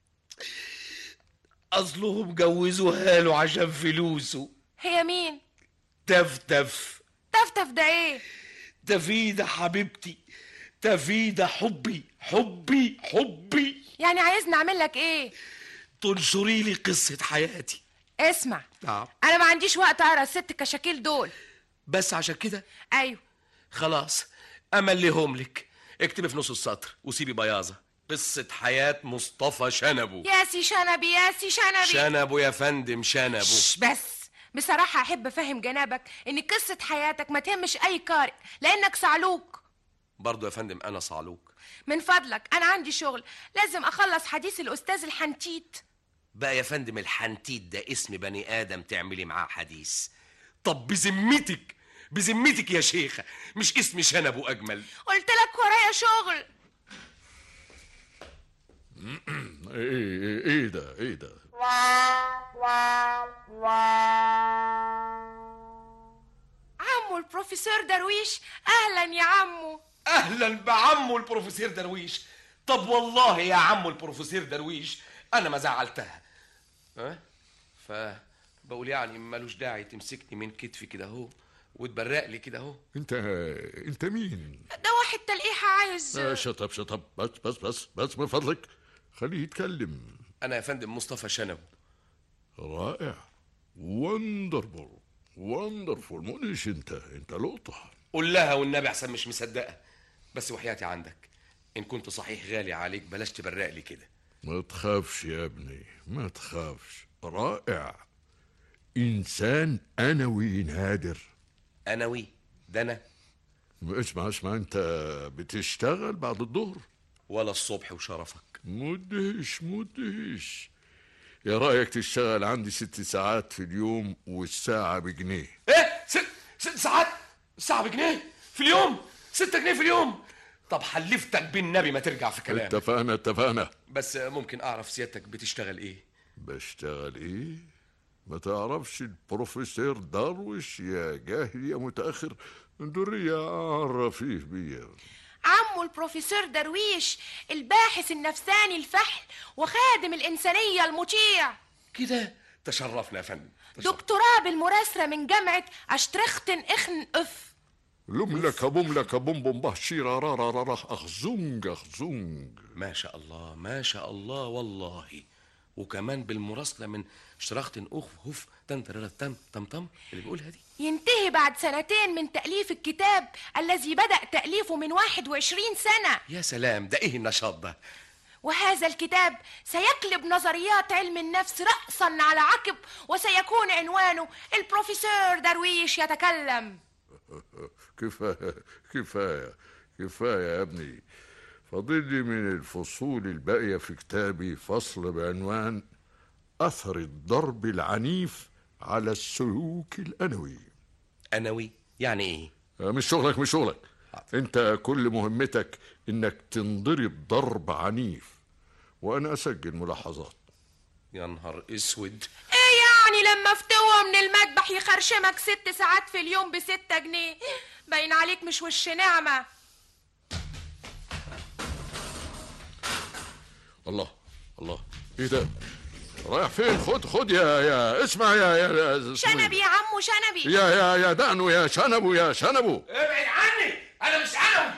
اصلهم جوزوها له عشان فلوسه هي مين تفتف تفتف ده ايه تفيدة حبيبتي تفيدة حبي حبي حبي يعني عايزني اعمل لك ايه تنشري لي قصة حياتي اسمع نعم انا ما عنديش وقت اقرا الست كشاكيل دول بس عشان كده ايوه خلاص امليهم لك اكتبي في نص السطر وسيبي بياضة قصة حياة مصطفى شنبو يا سي شنبي يا سي شنبي شنبو يا فندم شنبو شش بس بصراحة أحب أفهم جنابك إن قصة حياتك ما تهمش أي قارئ لأنك صعلوك برضو يا فندم انا صعلوك من فضلك أنا عندي شغل لازم أخلص حديث الأستاذ الحنتيت بقى يا فندم الحنتيت ده اسم بني ادم تعملي معاه حديث طب بذمتك بذمتك يا شيخة مش اسم شنبو اجمل قلت لك ورايا شغل ايه ايه ايه ده ايه ده عمو البروفيسور درويش أهلا يا عمو اهلا بعمو البروفيسور درويش طب والله يا عمو البروفيسور درويش انا ما زعلتها ها ف بقول يعني ملوش داعي تمسكني من كتفي كده اهو وتبرق لي كده اهو انت انت مين ده واحد تلقيحة عايز آه، شطب شطب بس بس بس بس من فضلك خليه يتكلم انا يا فندم مصطفى شنب رائع وندرفول وندرفول مونيش انت انت لقطة قول لها والنبي احسن مش مصدقه بس وحياتي عندك ان كنت صحيح غالي عليك بلاش تبرق لي كده ما تخافش يا ابني ما تخافش رائع إنسان أنوي نادر أنوي ده أنا اسمع اسمع أنت بتشتغل بعد الظهر ولا الصبح وشرفك مدهش مدهش يا رأيك تشتغل عندي ست ساعات في اليوم والساعة بجنيه ايه ست ست ساعات ساعة بجنيه في اليوم ستة جنيه في اليوم طب حلفتك بالنبي ما ترجع في كلامك اتفقنا اتفقنا بس ممكن أعرف سيادتك بتشتغل إيه بشتغل ايه ما تعرفش البروفيسور داروش يا جاهل يا متأخر درية عرفيه بيا عمو البروفيسور درويش الباحث النفساني الفحل وخادم الإنسانية المطيع كده تشرفنا يا فندم دكتوراه بالمراسلة من جامعة أشترختن إخن أف لملك بملك بوم بوم به شيرا را را را را أخزونج أخزونج ما شاء الله ما شاء الله والله وكمان بالمراسلة من شراختن أخ هف تن ترر تم تم تم اللي بيقولها دي ينتهي بعد سنتين من تأليف الكتاب الذي بدأ تأليفه من 21 سنة يا سلام ده إيه النشاط ده وهذا الكتاب سيقلب نظريات علم النفس رأسا على عقب وسيكون عنوانه البروفيسور درويش يتكلم كفاية كفاية كفاية يا ابني فاضل لي من الفصول الباقية في كتابي فصل بعنوان أثر الضرب العنيف على السلوك الأنوي أنوي يعني إيه؟ مش شغلك مش شغلك أنت كل مهمتك إنك تنضرب ضرب عنيف وأنا أسجل ملاحظات يا نهار اسود ايه يعني لما فتوه من المذبح يخرشمك ست ساعات في اليوم بستة جنيه باين عليك مش وش نعمة الله الله ايه ده رايح فين خد خد يا يا اسمع يا يا يا شنبي يا عمو شنبي يا يا يا دقنو يا شنبو يا شنبو ابعد عني أنا مش أنوي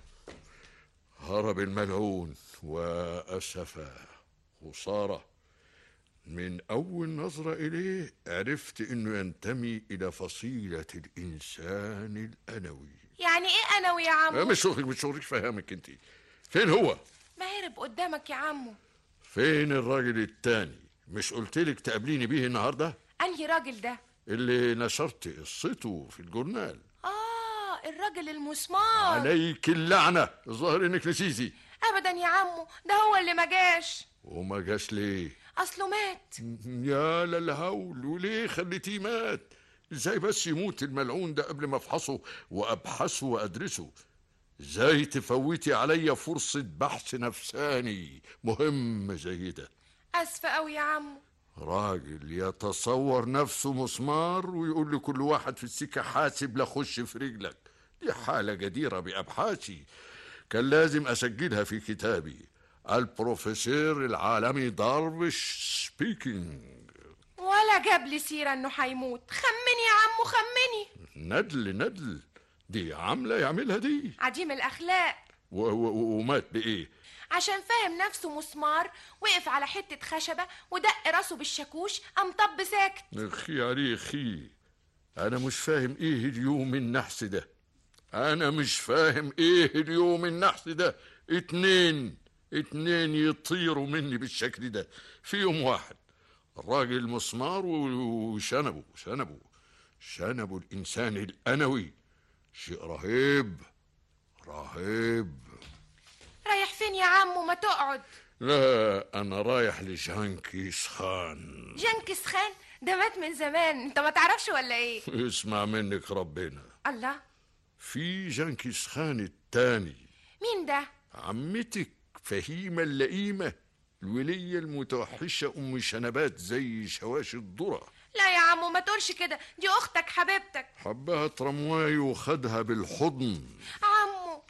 هرب الملعون وأسفا خسارة من أول نظرة إليه عرفت إنه ينتمي إلى فصيلة الإنسان الأنوي يعني ايه انوي يا عمو مش شغلك مش شغلك فهمك أنت فين هو؟ ما هرب قدامك يا عمو فين الراجل التاني؟ مش قلتلك تقابليني بيه النهارده؟ انهي راجل ده اللي نشرت قصته في الجورنال اه الراجل المسمار عليك اللعنة الظاهر إنك نسيتي ابدا يا عمو ده هو اللي ما جاش وما جاش ليه؟ اصله مات يا للهول وليه خليتيه مات ازاي بس يموت الملعون ده قبل ما افحصه وابحثه وادرسه ازاي تفوتي عليا فرصة بحث نفساني مهم زي ده اسفه قوي يا عمو راجل يتصور نفسه مسمار ويقول لكل واحد في السكة حاسب لاخش في رجلك دي حالة جديرة بأبحاثي كان لازم أسجلها في كتابي البروفيسور العالمي دارفش سبيكينج ولا جاب لي سيره انه هيموت خمني يا عمو خمني ندل ندل دي عاملة يعملها دي عديم الاخلاق و- و- ومات بإيه عشان فاهم نفسه مسمار وقف على حته خشبه ودق راسه بالشاكوش قام طب ساكت اخي عليه اخي انا مش فاهم ايه اليوم النحس ده انا مش فاهم ايه اليوم النحس ده اتنين اتنين يطيروا مني بالشكل ده في يوم واحد الراجل مسمار و- وشنبه شنبه شنبه الانسان الانوي شيء رهيب رهيب رايح فين يا عمو ما تقعد لا انا رايح لجانكيز خان جنكيز خان ده مات من زمان انت ما تعرفش ولا ايه اسمع منك ربنا الله في جانكيز خان التاني مين ده عمتك فهيمة اللئيمة الولية المتوحشة أم شنبات زي شواشي الذرة لا يا عمو ما تقولش كده دي اختك حبيبتك حبها ترمواي وخدها بالحضن عمو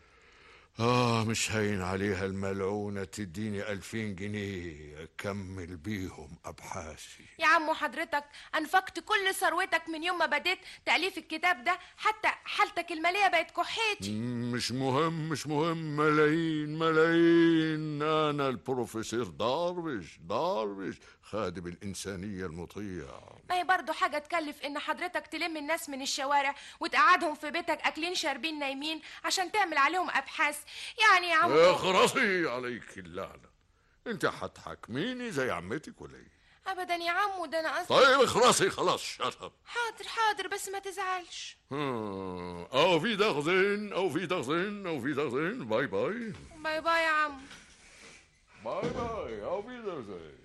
آه مش هين عليها الملعونة تديني ألفين جنيه أكمل بيهم أبحاثي يا عمو حضرتك انفقت كل ثروتك من يوم ما بديت تأليف الكتاب ده حتى حالتك المالية بقت كحيتي مش مهم مش مهم ملايين ملايين أنا البروفيسور دارويش دارويش خادم الإنسانية المطيع ما هي برضه حاجة تكلف إن حضرتك تلم الناس من الشوارع وتقعدهم في بيتك أكلين شاربين نايمين عشان تعمل عليهم أبحاث يعني يا عمو اخرسي عليك اللعنة انت هتحاكميني زي عمتك ولا ايه ابدا يا عمو ده انا قصدي طيب اخلصي خلاص شطب حاضر حاضر بس ما تزعلش او في دغزين او في دغزين او في دغزين باي باي باي باي يا عمو باي باي او في دغزين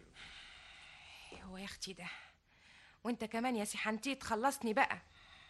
هو يا اختي ده وانت كمان يا سي حنتيت خلصني بقى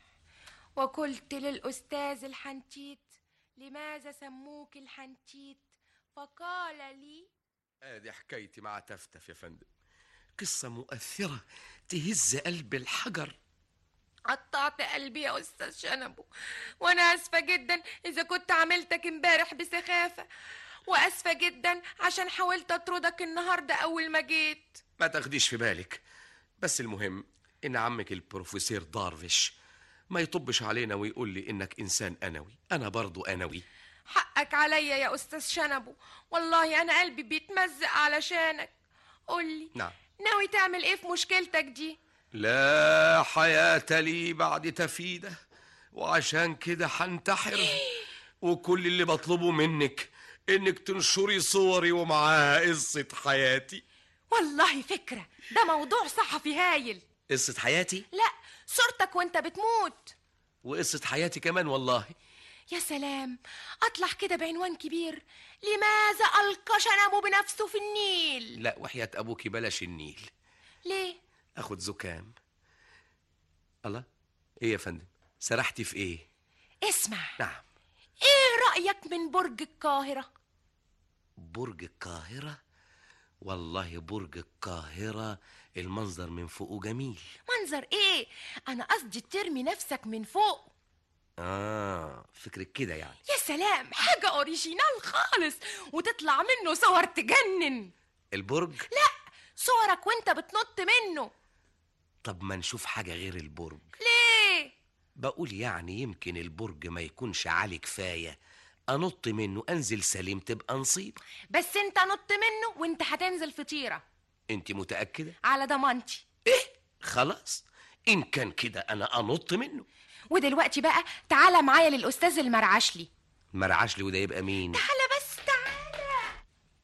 وقلت للاستاذ الحنتيت لماذا سموك الحنتيت فقال لي ادي حكايتي مع تفتف يا فندم قصة مؤثرة تهز قلب الحجر قطعت قلبي يا استاذ شنبو وانا اسفه جدا اذا كنت عملتك امبارح بسخافه واسفه جدا عشان حاولت اطردك النهارده اول ما جيت ما تاخديش في بالك بس المهم ان عمك البروفيسور دارفيش ما يطبش علينا ويقول لي انك انسان انوي انا برضو انوي حقك عليا يا استاذ شنبو والله انا قلبي بيتمزق علشانك قولي نعم ناوي تعمل ايه في مشكلتك دي لا حياة لي بعد تفيدة وعشان كده هنتحر وكل اللي بطلبه منك انك تنشري صوري ومعاها قصة حياتي والله فكره ده موضوع صحفي هايل قصة حياتي لا صورتك وانت بتموت وقصة حياتي كمان والله يا سلام اطلع كده بعنوان كبير لماذا القى شنبو بنفسه في النيل لا وحياة ابوكي بلاش النيل ليه اخد زكام الله ايه يا فندم سرحتي في ايه اسمع نعم ايه رايك من برج القاهره برج القاهرة والله برج القاهرة المنظر من فوقه جميل منظر ايه انا قصدي ترمي نفسك من فوق اه فكرك كده يعني يا سلام حاجه اوريجينال خالص وتطلع منه صور تجنن البرج لا صورك وانت بتنط منه طب ما نشوف حاجة غير البرج ليه بقول يعني يمكن البرج ما يكونش عالي كفاية أنط منه أنزل سليم تبقى نصيب بس انت نط منه وانت هتنزل في طيره أنت متأكدة؟ على ضمانتي خلاص إن كان كده أنا أنط منه ودلوقتي بقى تعالى معايا للاستاذ المرعشلي مرعاش لي وده يبقى مين؟ تعالى بس تعالى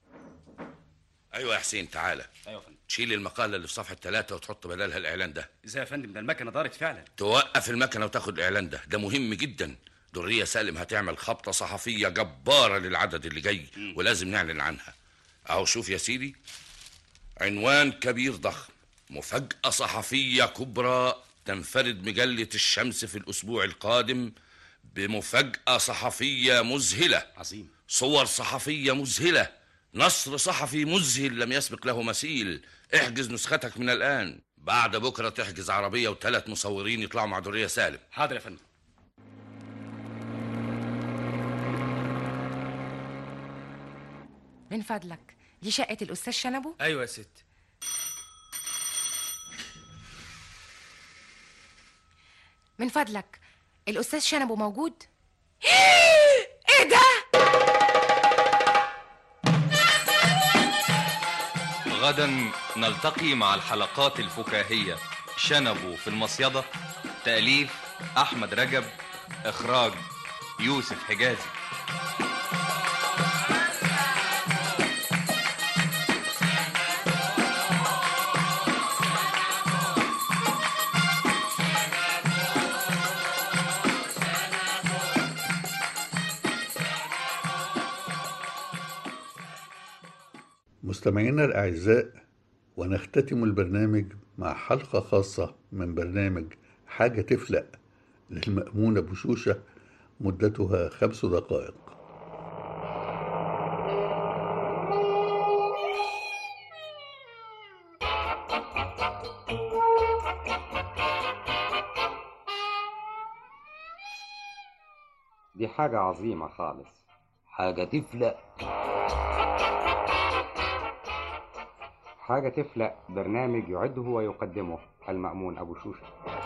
ايوه يا حسين تعالى ايوه يا فندم تشيل المقاله اللي في صفحه ثلاثة وتحط بدلها الاعلان ده ازاي يا فندم ده المكنه دارت فعلا توقف المكنه وتاخد الاعلان ده ده مهم جدا درية سالم هتعمل خبطه صحفيه جباره للعدد اللي جاي ولازم نعلن عنها اهو شوف يا سيدي عنوان كبير ضخم مفاجاه صحفيه كبرى تنفرد مجله الشمس في الاسبوع القادم بمفاجاه صحفيه مذهله عظيم صور صحفيه مذهله نصر صحفي مذهل لم يسبق له مثيل احجز نسختك من الان بعد بكره تحجز عربيه وثلاث مصورين يطلعوا مع دريه سالم حاضر يا فندم من فضلك دي شقه الاستاذ شنبو ايوه يا ست من فضلك الاستاذ شنبو موجود ايه ده غدا نلتقي مع الحلقات الفكاهية شنبو في المصيدة تأليف أحمد رجب إخراج يوسف حجازي مستمعينا الأعزاء ونختتم البرنامج مع حلقة خاصة من برنامج حاجة تفلق للمأمونة بشوشة مدتها خمس دقائق دي حاجة عظيمة خالص حاجة تفلق حاجة تفلق برنامج يعده ويقدمه المأمون أبو شوشة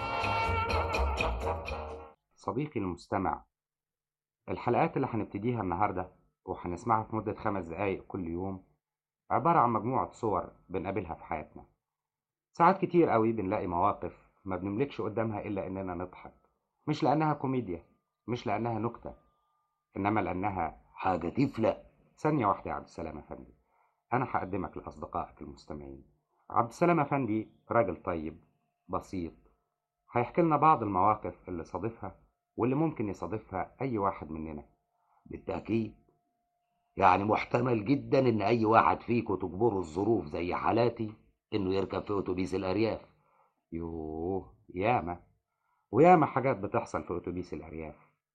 صديقي المستمع الحلقات اللي هنبتديها النهاردة وهنسمعها في مدة خمس دقايق كل يوم عبارة عن مجموعة صور بنقابلها في حياتنا ساعات كتير قوي بنلاقي مواقف ما بنملكش قدامها إلا إننا نضحك مش لأنها كوميديا مش لأنها نكتة إنما لأنها حاجة تفلق ثانية واحدة يا عبد السلام يا فندم أنا هقدمك لأصدقائك المستمعين عبد السلام أفندي راجل طيب بسيط هيحكي لنا بعض المواقف اللي صادفها واللي ممكن يصادفها أي واحد مننا بالتأكيد يعني محتمل جدا إن أي واحد فيكم تجبره الظروف زي حالاتي إنه يركب في أتوبيس الأرياف يوه ياما وياما حاجات بتحصل في أتوبيس الأرياف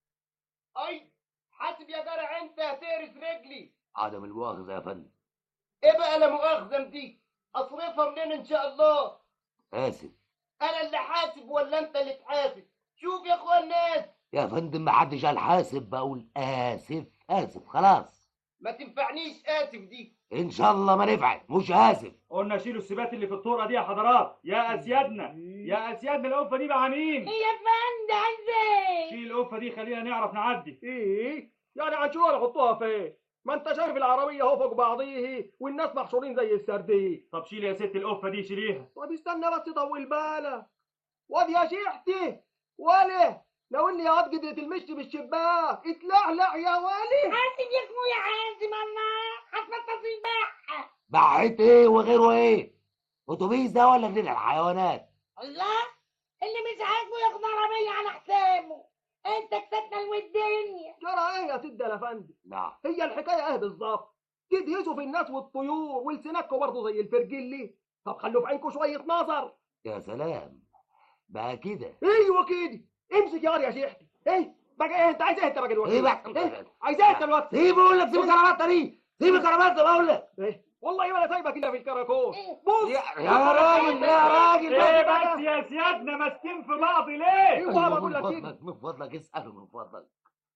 اي حاسب يا جرع انت هتهرس رجلي عدم المؤاخذة يا فندم ايه بقى لا مؤاخذه دي اصرفها منين ان شاء الله آسف انا اللي حاسب ولا انت اللي تحاسب شوف يا اخوان الناس يا فندم محدش قال حاسب بقول آسف آسف خلاص ما تنفعنيش اسف دي إن شاء الله ما نفعل مش آسف قلنا شيلوا السبات اللي في الطرقه دي يا حضرات يا اسيادنا يا اسيادنا القفه دي مع مين يا فندم عايز ايه شيل القفه دي خلينا نعرف نعدي ايه يعني هنشوفها نحطوها فين ما انت شايف العربيه اهو فوق بعضيه والناس محشورين زي السردين طب شيل يا ست القفه دي شيليها طب استنى بس طول بالك واد يا شيحتي ولا لو اني يا واد قدرة المشي بالشباك اتلعلع يا ولي حاسب يا اخويا حاسب الله هتنطط البحة بعت إيه وغيره إيه أتوبيس ده ولا جنينة الحيوانات الله اللي مش عاجبه ياخد عربية على حسابه انت كسبنا الودنيا جرى ايه يا سيدي يا فندم نعم هي الحكايه ايه بالظبط تدهسوا في الناس والطيور ولسانكوا برضه زي الفرجلي طب خلوا في عينكم شويه نظر يا سلام بقى كده ايوه كده امسك يا يا شيحتي ايه بقى ايه انت عايز ايه انت بقى دلوقتي ايه بقى إيه؟ عايز ايه انت دلوقتي سيب بقول لك سيب الكرامات دي سيب الكرامات بقول لك ايه والله ما انا سايبك الا في الكراكون بص يا يا راجل يا راجل ايه بس يا سيادنا ماسكين في بعض ليه ايوه بقول من لك كده فضلك من فضلك اسأله من فضلك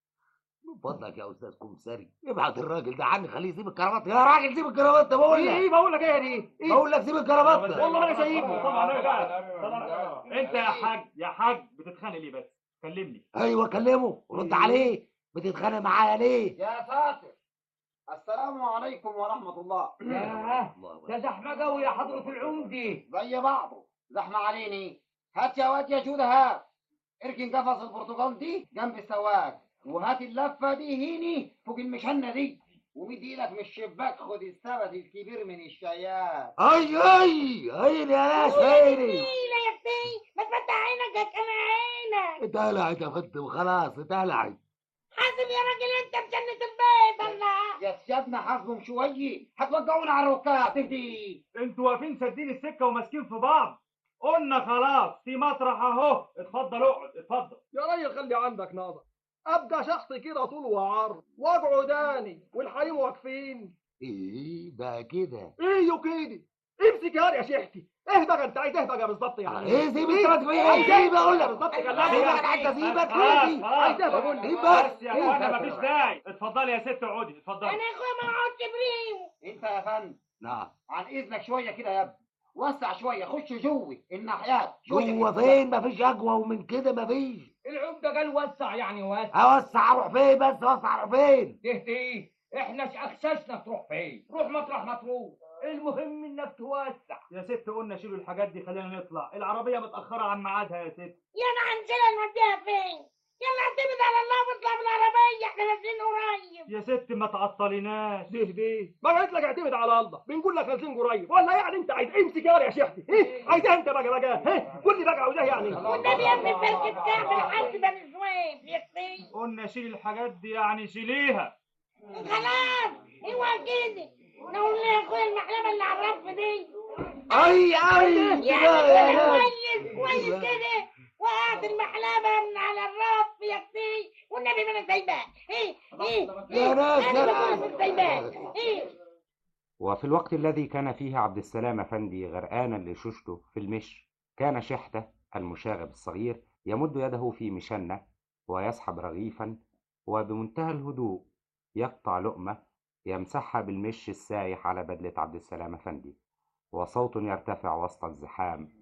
من فضلك يا استاذ كمساري ابعت الراجل ده عني خليه يسيب الكرامات يا راجل سيب الكرامات ده بقول ايه لك بقول لك ايه دي إيه؟ بقول لك سيب الكرامات ده والله ما انا سايبه طبعا أنا- طبعا انت يا حاج يا حاج بتتخانق ليه بس كلمني ايوه كلمه رد عليه بتتخانق معايا ليه يا ساتر السلام عليكم ورحمة الله ده زحمة قوي يا حضرة العمدي زي بعضه زحمة عليني هات يا واد يا جودة هات اركن قفص البرتقال دي جنب السواق وهات اللفة دي هيني فوق المشنة دي ومد ايدك من الشباك خد السبت الكبير من الشيات اي اي اي يا ناس هيني لا يا اختي ما تفتح عينك يا كان عينك اتقلعت يا فندم خلاص اتقلعت حاسب يا راجل انت بجنة البيت الله يا سيادنا حاسبهم شوية هتوقعونا على الركاب تهدي انتوا واقفين سادين السكه وماسكين في بعض قلنا خلاص في مطرح اهو اتفضل اقعد اتفضل يا راجل خلي عندك نظر ابقى شخص كده طول وعرض واقعداني والحريم واقفين ايه بقى كده ايوه كده امسك يا يا شيحتي ايه بقى انت عايز ايه بقى بالظبط يعني ايه سيب الكرات في عايز ايه سيب اقول لك بالظبط سيب كلامي انا عايز اسيبك خلاص سيبني عايز ايه خلاص بقول سيب لك بس بس يا اخوانا مفيش داعي اتفضلي يا ست اقعدي اتفضلي انا يا اخويا ما اقعدش بريمو انت يا فندم نعم عن اذنك شويه كده يا ابني وسع شويه خش جوه الناحيات جوه فين مفيش اقوى ومن كده مفيش العمده قال وسع يعني وسع اوسع اروح فين بس اوسع اروح فين تهدي احنا اخششنا تروح فين روح مطرح ما تروح المهم انك توسع يا ست قلنا شيلوا الحاجات دي خلينا نطلع العربيه متاخره عن ميعادها يا ست يلا هنشيلها نوديها فين يلا اعتمد على الله واطلع بالعربية احنا نازلين قريب يا ست ما تعطليناش تهدي ما قلت لك اعتمد على الله بنقول لك نازلين قريب ولا يعني انت عايز امسك يا يا شيحتي ايه عايز إيه انت بقى بقى ايه قول لي بقى عاوز ايه يعني والنبي يا ابني فركة كعب لحد بني سويف يا اختي قلنا شيل الحاجات دي يعني شيليها خلاص اوعى كده نقول لي يا اخويا المحلمة اللي على الرف دي اي اي يا كده يا اخويا ناس كويس كويس كده وقعت المحلمة من على الرف يا اختي والنبي ما انا سايباه ايه ايه يا ناس انا يا بقول مش سايباه ايه وفي الوقت الذي كان فيه عبد السلام أفندي غرقانا لشوشته في المش كان شحتة المشاغب الصغير يمد يده في مشنة ويسحب رغيفا وبمنتهى الهدوء يقطع لقمة يمسحها بالمش السايح على بدلة عبد السلام أفندي وصوت يرتفع وسط الزحام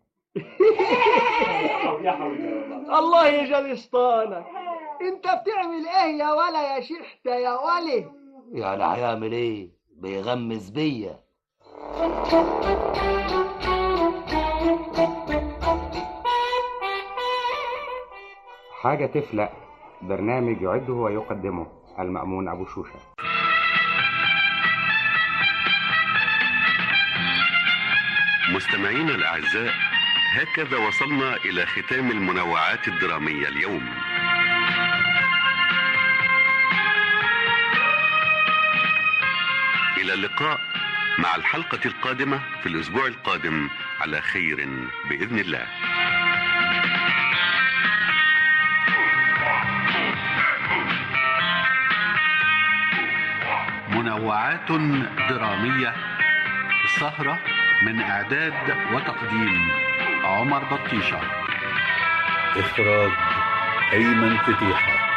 الله يجل شطانك انت بتعمل ايه يا ولا يا شحتة يا ولي يعني هيعمل ايه بيغمز بيا حاجة تفلق برنامج يعده ويقدمه المأمون أبو شوشة مستمعينا الأعزاء هكذا وصلنا إلى ختام المنوعات الدرامية اليوم إلى اللقاء مع الحلقة القادمة في الأسبوع القادم على خير بإذن الله منوعات درامية سهرة من إعداد وتقديم عمر بطيشة إخراج أيمن فتيحة